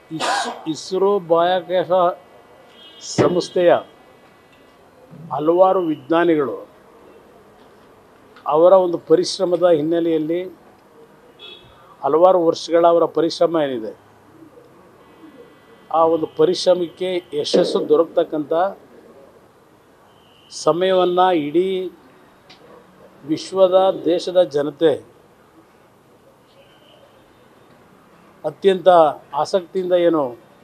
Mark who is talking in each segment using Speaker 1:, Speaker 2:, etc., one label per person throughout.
Speaker 1: Is ISRO ಬಾಹ್ಯಾಕಾಶ ಸಂಸ್ಥೆಯ ಹಲವಾರು ವಿಜ್ಞಾನಿಗಳು ಅವರ ಒಂದು ಪರಿಶ್ರಮದ ಹಿನ್ನೆಲೆಯಲ್ಲಿ ಹಲವಾರು ವರ್ಷಗಳ ಅವರ ಪರಿಶ್ರಮ ಏನಿದೆ ಆ ಒಂದು ಪರಿಶ್ರಮಕ್ಕೆ ಯಶಸ್ಸು ದೊರಕತಕ್ಕಂಥ ಸಮಯವನ್ನು ಇಡೀ ವಿಶ್ವದ ದೇಶದ ಜನತೆ ಅತ್ಯಂತ ಆಸಕ್ತಿಯಿಂದ ಏನು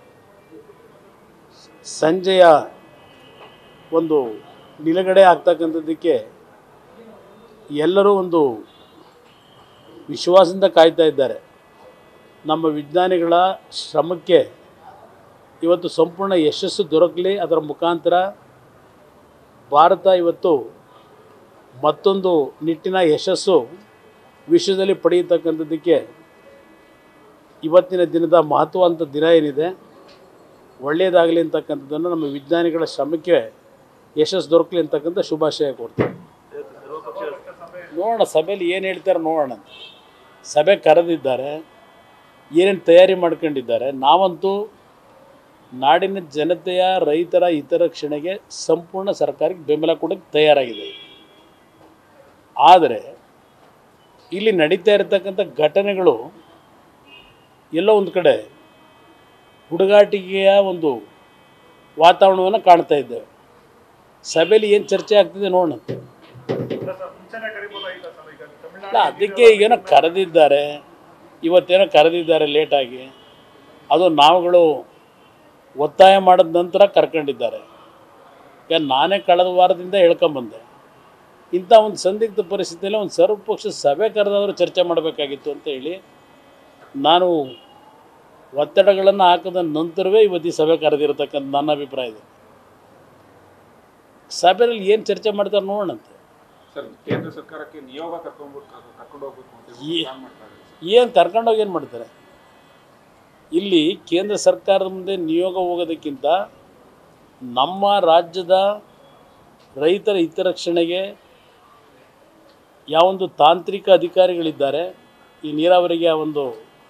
Speaker 1: ಸಂಜೆಯ ಒಂದು ನಿಲುಗಡೆ ಆಗ್ತಕ್ಕಂಥದ್ದಕ್ಕೆ ಎಲ್ಲರೂ ಒಂದು ವಿಶ್ವಾಸದಿಂದ ಕಾಯ್ತಾ ಇದ್ದಾರೆ ನಮ್ಮ ವಿಜ್ಞಾನಿಗಳ ಶ್ರಮಕ್ಕೆ ಇವತ್ತು ಸಂಪೂರ್ಣ ಯಶಸ್ಸು ದೊರಕಲಿ ಅದರ ಮುಖಾಂತರ ಭಾರತ ಇವತ್ತು ಮತ್ತೊಂದು ನಿಟ್ಟಿನ ಯಶಸ್ಸು ವಿಶ್ವದಲ್ಲಿ ಪಡೆಯತಕ್ಕಂಥದ್ದಕ್ಕೆ ಇವತ್ತಿನ ದಿನದ ಮಹತ್ವ ಅಂತ ದಿನ ಏನಿದೆ ಒಳ್ಳೆಯದಾಗಲಿ ಅಂತಕ್ಕಂಥದ್ದನ್ನು ನಮ್ಮ ವಿಜ್ಞಾನಿಗಳ ಶ್ರಮಕ್ಕೆ ಯಶಸ್ಸು ದೊರಕಲಿ ಅಂತಕ್ಕಂಥ ಶುಭಾಶಯ ಕೊಡ್ತೀನಿ ನೋಡೋಣ ಸಭೆಯಲ್ಲಿ ಏನು ಹೇಳ್ತಾರೆ ನೋಡೋಣ ಸಭೆ ಕರೆದಿದ್ದಾರೆ ಏನೇನು ತಯಾರಿ ಮಾಡ್ಕೊಂಡಿದ್ದಾರೆ ನಾವಂತೂ ನಾಡಿನ ಜನತೆಯ ರೈತರ ಹಿತರಕ್ಷಣೆಗೆ ಸಂಪೂರ್ಣ ಸರ್ಕಾರಕ್ಕೆ ಬೆಂಬಲ ಕೊಡೋಕ್ಕೆ ತಯಾರಾಗಿದೆ ಆದರೆ ಇಲ್ಲಿ ನಡೀತಾ ಇರತಕ್ಕಂಥ ಘಟನೆಗಳು ಎಲ್ಲೋ ಒಂದು ಕಡೆ ಹುಡುಗಾಟಿಕೆಯ ಒಂದು ವಾತಾವರಣವನ್ನು ಕಾಣ್ತಾ ಇದ್ದೇವೆ ಸಭೆಯಲ್ಲಿ ಏನು ಚರ್ಚೆ ಆಗ್ತಿದೆ ನೋಡೋಣ ಅಲ್ಲ ಅದಕ್ಕೆ ಈಗೇನೋ ಕರೆದಿದ್ದಾರೆ ಇವತ್ತೇನೋ ಕರೆದಿದ್ದಾರೆ ಲೇಟಾಗಿ ಅದು ನಾವುಗಳು ಒತ್ತಾಯ ಮಾಡಿದ ನಂತರ ಕರ್ಕೊಂಡಿದ್ದಾರೆ ಈಗ ನಾನೇ ಕಳೆದ ವಾರದಿಂದ ಹೇಳ್ಕೊಂಬಂದೆ ಇಂಥ ಒಂದು ಸಂದಿಗ್ಧ ಪರಿಸ್ಥಿತಿಯಲ್ಲಿ ಒಂದು ಸರ್ವಪಕ್ಷ ಸಭೆ ಕರೆದವರು ಚರ್ಚೆ ಮಾಡಬೇಕಾಗಿತ್ತು ಅಂತ ಹೇಳಿ ನಾನು ಒತ್ತಡಗಳನ್ನು ಹಾಕಿದ ನಂತರವೇ ಇವತ್ತು ಈ ಸಭೆ ಕರೆದಿರತಕ್ಕಂಥ ನನ್ನ ಅಭಿಪ್ರಾಯ ಇದೆ ಸಭೆಯಲ್ಲಿ ಏನು ಚರ್ಚೆ ಮಾಡ್ತಾರೆ ನೋಡೋಣಂತೆ
Speaker 2: ಸರ್ ಕೇಂದ್ರ ಸರ್ಕಾರಕ್ಕೆ ನಿಯೋಗ ಕರ್ಕೊಂಡು ಕರ್ಕೊಂಡು ಹೋಗ್ಬೇಕು ಅಂತ ಹೇಳಿ
Speaker 1: ಈ-
Speaker 2: ಪ್ಲಾನ್ ಮಾಡ್ತಾ ಇದ್ದಾರೆ ಸರ್.
Speaker 1: ಏನು ಕರ್ಕೊಂಡೋಗಿ ಏನು ಮಾಡ್ತಾರೆ ಇಲ್ಲಿ ಕೇಂದ್ರ ಸರ್ಕಾರದ ಮುಂದೆ ನಿಯೋಗ ಹೋಗೋದಕ್ಕಿಂತ ನಮ್ಮ ರಾಜ್ಯದ ರೈತರ ಹಿತರಕ್ಷಣೆಗೆ ಯಾವೊಂದು ತಾಂತ್ರಿಕ ಅಧಿಕಾರಿಗಳಿದ್ದಾರೆ ಈ ನೀರಾವರಿಗೆ ಆ ಒಂದು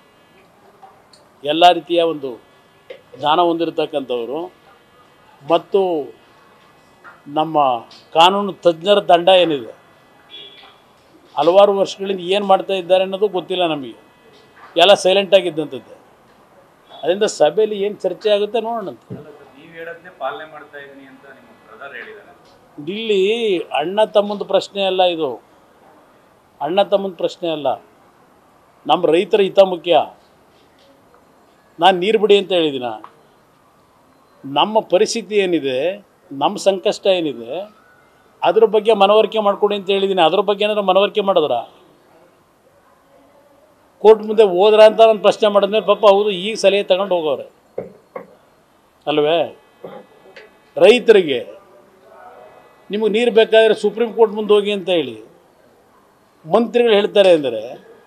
Speaker 1: ಎಲ್ಲ ರೀತಿಯ ಒಂದು ಜ್ಞಾನ ಹೊಂದಿರತಕ್ಕಂಥವರು ಮತ್ತು ನಮ್ಮ ಕಾನೂನು ತಜ್ಞರ ತಂಡ ಏನಿದೆ ಹಲವಾರು ವರ್ಷಗಳಿಂದ ಏನು ಮಾಡ್ತಾ ಇದ್ದಾರೆ ಅನ್ನೋದು ಗೊತ್ತಿಲ್ಲ ನಮಗೆ ಎಲ್ಲ ಸೈಲೆಂಟ್ ಆಗಿದ್ದಂಥದ್ದು ಅದರಿಂದ ಸಭೆಯಲ್ಲಿ ಏನು ಚರ್ಚೆ ಆಗುತ್ತೆ ನೋಡೋಣ
Speaker 3: ನೀವು ಹೇಳೋದನ್ನೇ ಪಾಲನೆ ಮಾಡ್ತಾ ಇದ್ದೀನಿ ಅಂತ ನಿಮ್ಮ ಬ್ರದರ್ ಹೇಳಿದ್ದಾರೆ
Speaker 1: ಇಲ್ಲಿ ಅಣ್ಣ ತಮ್ಮಂದು ಪ್ರಶ್ನೆ ಅಲ್ಲ ಇದು ಅಣ್ಣ ತಮ್ಮಂದು ಪ್ರಶ್ನೆ ಅಲ್ಲ ನಮ್ಮ ರೈತರ ಹಿತ ಮುಖ್ಯ ನಾನು ನೀರು ಬಿಡಿ ಅಂತ ಹೇಳಿದಿನ ನಮ್ಮ ಪರಿಸ್ಥಿತಿ ಏನಿದೆ ನಮ್ಮ ಸಂಕಷ್ಟ ಏನಿದೆ ಅದ್ರ ಬಗ್ಗೆ ಮನವರಿಕೆ ಮಾಡ್ಕೊಡಿ ಅಂತ ಹೇಳಿದ್ದೀನಿ ಅದ್ರ ಬಗ್ಗೆ ಏನಾದ್ರು ಮನವರಿಕೆ ಮಾಡಿದ್ರ ಕೋರ್ಟ್ ಮುಂದೆ ಹೋದ್ರ ಅಂತ ನಾನು ಪ್ರಶ್ನೆ ಮಾಡಿದ್ಮೇಲೆ ಪಾಪ ಹೌದು ಈಗ ಸಲಹೆ ತಗೊಂಡು ಹೋಗೋರೆ ಅಲ್ವೇ ರೈತರಿಗೆ ನಿಮಗೆ ನೀರು ಬೇಕಾದರೆ ಸುಪ್ರೀಂ ಕೋರ್ಟ್ ಮುಂದೆ ಹೋಗಿ ಅಂತ ಹೇಳಿ ಮಂತ್ರಿಗಳು ಹೇಳ್ತಾರೆ ಅಂದರೆ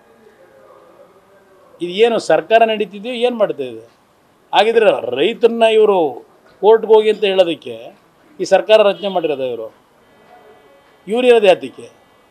Speaker 1: ಇದು ಏನು ಸರ್ಕಾರ ನಡೀತಿದೆಯೋ ಏನು ಮಾಡ್ತಾ ಇದೆ ಹಾಗಿದ್ರೆ ರೈತರನ್ನ ಇವರು ಕೋರ್ಟ್ಗೆ ಹೋಗಿ ಅಂತ ಹೇಳೋದಕ್ಕೆ ಈ ಸರ್ಕಾರ ರಚನೆ ಮಾಡಿರೋದು ಇವರು ಇವ್ರು ಇರೋದು ಯಾತಕ್ಕೆ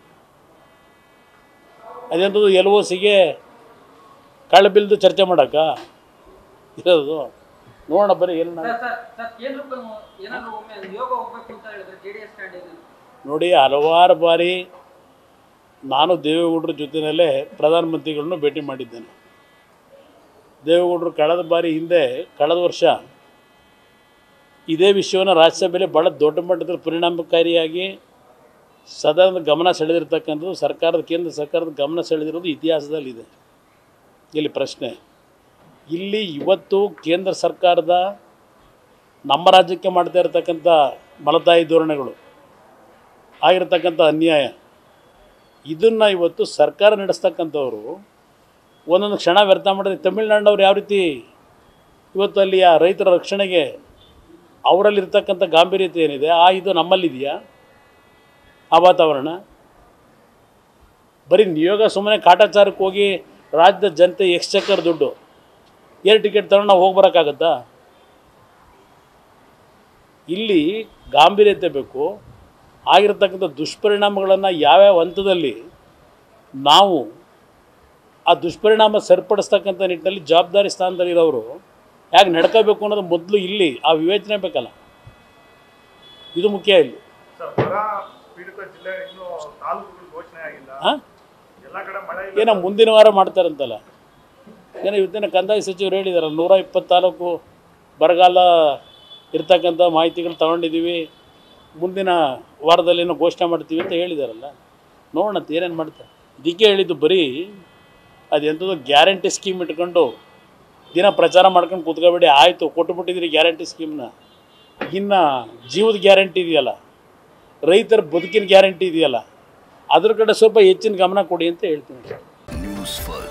Speaker 1: ಅದೆಂಥದ್ದು ಎಲ್ ಒ ಸಿಗೆ ಕಳ್ಳಬಿಲ್ದು ಚರ್ಚೆ ಮಾಡೋಕ್ಕ ಇರೋದು ನೋಡೋಣ ಬರೀ ಏನು
Speaker 4: ಸರ್ ಸರ್ ಸರ್ ಕೇಂದ್ರಕ್ಕೆ ಏನಾದ್ರು ಒಮ್ಮೆ ನಿಯೋಗ ಹೋಗ್ಬೇಕು ಅಂತ ಹೇಳಿದ್ರೆ ಜೆ ಡಿ ಎಸ್ ಸ್ಟ್ಯಾಂಡ್ ಏನು
Speaker 1: ನೋಡಿ ಹಲವಾರು ಬಾರಿ ನಾನು ದೇವೇಗೌಡರ ಜೊತೆಯಲ್ಲೇ ಪ್ರಧಾನಮಂತ್ರಿಗಳನ್ನು ಭೇಟಿ ಮಾಡಿದ್ದೇನೆ ದೇವೇಗೌಡರು ಕಳೆದ ಬಾರಿ ಹಿಂದೆ ಕಳೆದ ವರ್ಷ ಇದೇ ವಿಷಯವನ್ನು ರಾಜ್ಯಸಭೆಯಲ್ಲಿ ಭಾಳ ದೊಡ್ಡ ಮಟ್ಟದಲ್ಲಿ ಪರಿಣಾಮಕಾರಿಯಾಗಿ ಸದನದ ಗಮನ ಸೆಳೆದಿರ್ತಕ್ಕಂಥದ್ದು ಸರ್ಕಾರದ ಕೇಂದ್ರ ಸರ್ಕಾರದ ಗಮನ ಸೆಳೆದಿರೋದು ಇತಿಹಾಸದಲ್ಲಿದೆ ಇಲ್ಲಿ ಪ್ರಶ್ನೆ ಇಲ್ಲಿ ಇವತ್ತು ಕೇಂದ್ರ ಸರ್ಕಾರದ ನಮ್ಮ ರಾಜ್ಯಕ್ಕೆ ಮಾಡ್ತಾ ಇರತಕ್ಕಂಥ ಮಲತಾಯಿ ಧೋರಣೆಗಳು ಆಗಿರ್ತಕ್ಕಂಥ ಅನ್ಯಾಯ ಇದನ್ನು ಇವತ್ತು ಸರ್ಕಾರ ನಡೆಸ್ತಕ್ಕಂಥವ್ರು ಒಂದೊಂದು ಕ್ಷಣ ವ್ಯರ್ಥ ಮಾಡಿದ್ರೆ ತಮಿಳ್ನಾಡಿನವ್ರು ಯಾವ ರೀತಿ ಇವತ್ತು ಅಲ್ಲಿಯ ರೈತರ ರಕ್ಷಣೆಗೆ ಅವರಲ್ಲಿರ್ತಕ್ಕಂಥ ಗಾಂಭೀರ್ಯತೆ ಏನಿದೆ ಆ ಇದು ನಮ್ಮಲ್ಲಿದೆಯಾ ಆ ವಾತಾವರಣ ಬರೀ ನಿಯೋಗ ಸುಮ್ಮನೆ ಕಾಟಾಚಾರಕ್ಕೆ ಹೋಗಿ ರಾಜ್ಯದ ಜನತೆ ಎಕ್ಸ್ಚಕ್ಕರ್ ದುಡ್ಡು ಏರ್ ಟಿಕೆಟ್ ತಗೊಂಡು ನಾವು ಹೋಗಿ ಬರೋಕ್ಕಾಗತ್ತಾ ಇಲ್ಲಿ ಗಾಂಭೀರ್ಯತೆ ಬೇಕು ಆಗಿರತಕ್ಕಂಥ ದುಷ್ಪರಿಣಾಮಗಳನ್ನು ಯಾವ್ಯಾವ ಹಂತದಲ್ಲಿ ನಾವು ಆ ದುಷ್ಪರಿಣಾಮ ಸರಿಪಡಿಸ್ತಕ್ಕಂಥ ನಿಟ್ಟಿನಲ್ಲಿ ಜವಾಬ್ದಾರಿ ಸ್ಥಾನದಲ್ಲಿರೋರು ಯಾಕೆ ನಡ್ಕೋಬೇಕು ಅನ್ನೋದು ಮೊದಲು ಇಲ್ಲಿ ಆ ವಿವೇಚನೆ ಬೇಕಲ್ಲ ಇದು ಮುಖ್ಯ ಇಲ್ಲಿ
Speaker 5: ಸರ್ ಬರ ಪೀಡಿತ ಜಿಲ್ಲೆ ಇನ್ನೂ ತಾಲೂಕುಗಳು ಘೋಷಣೆ ಆಗಿಲ್ಲ
Speaker 1: ಹಾಂ
Speaker 5: ಎಲ್ಲ ಕಡೆ ಮಳೆ
Speaker 1: ಏನೋ ಮುಂದಿನ ವಾರ ಮಾಡ್ತಾರಂತಲ್ಲ ಏನೋ ಇವತ್ತಿನ ಕಂದಾಯ ಸಚಿವರು ಹೇಳಿದಾರಲ್ಲ ನೂರ ಇಪ್ಪತ್ತು ತಾಲೂಕು ಬರಗಾಲ ಇರ್ತಕ್ಕಂಥ ಮಾಹಿತಿಗಳು ತಗೊಂಡಿದ್ದೀವಿ ಮುಂದಿನ ವಾರದಲ್ಲೇನೋ ಘೋಷಣೆ ಮಾಡ್ತೀವಿ ಅಂತ ಹೇಳಿದಾರಲ್ಲ ನೋಡೋಣ ಅಂತ ಏನೇನು ಮಾಡ್ತಾರೆ ಇದಕ್ಕೆ ಹೇಳಿದ್ದು ಬರೀ ಅದು ಎಂಥದ್ದು ಗ್ಯಾರಂಟಿ ಸ್ಕೀಮ್ ಇಟ್ಕೊಂಡು ದಿನ ಪ್ರಚಾರ ಮಾಡ್ಕೊಂಡು ಕೂತ್ಕೋಬೇಡಿ ಆಯಿತು ಕೊಟ್ಟುಬಿಟ್ಟಿದ್ರಿ ಗ್ಯಾರಂಟಿ ಸ್ಕೀಮ್ನ ಇನ್ನು ಜೀವದ ಗ್ಯಾರಂಟಿ ಇದೆಯಲ್ಲ ರೈತರ ಬದುಕಿನ ಗ್ಯಾರಂಟಿ ಇದೆಯಲ್ಲ ಅದ್ರ ಕಡೆ ಸ್ವಲ್ಪ ಹೆಚ್ಚಿನ ಗಮನ ಕೊಡಿ ಅಂತ ಹೇಳ್ತೀನಿ
Speaker 6: ನ್ಯೂಸ್ ಫಸ್ಟ್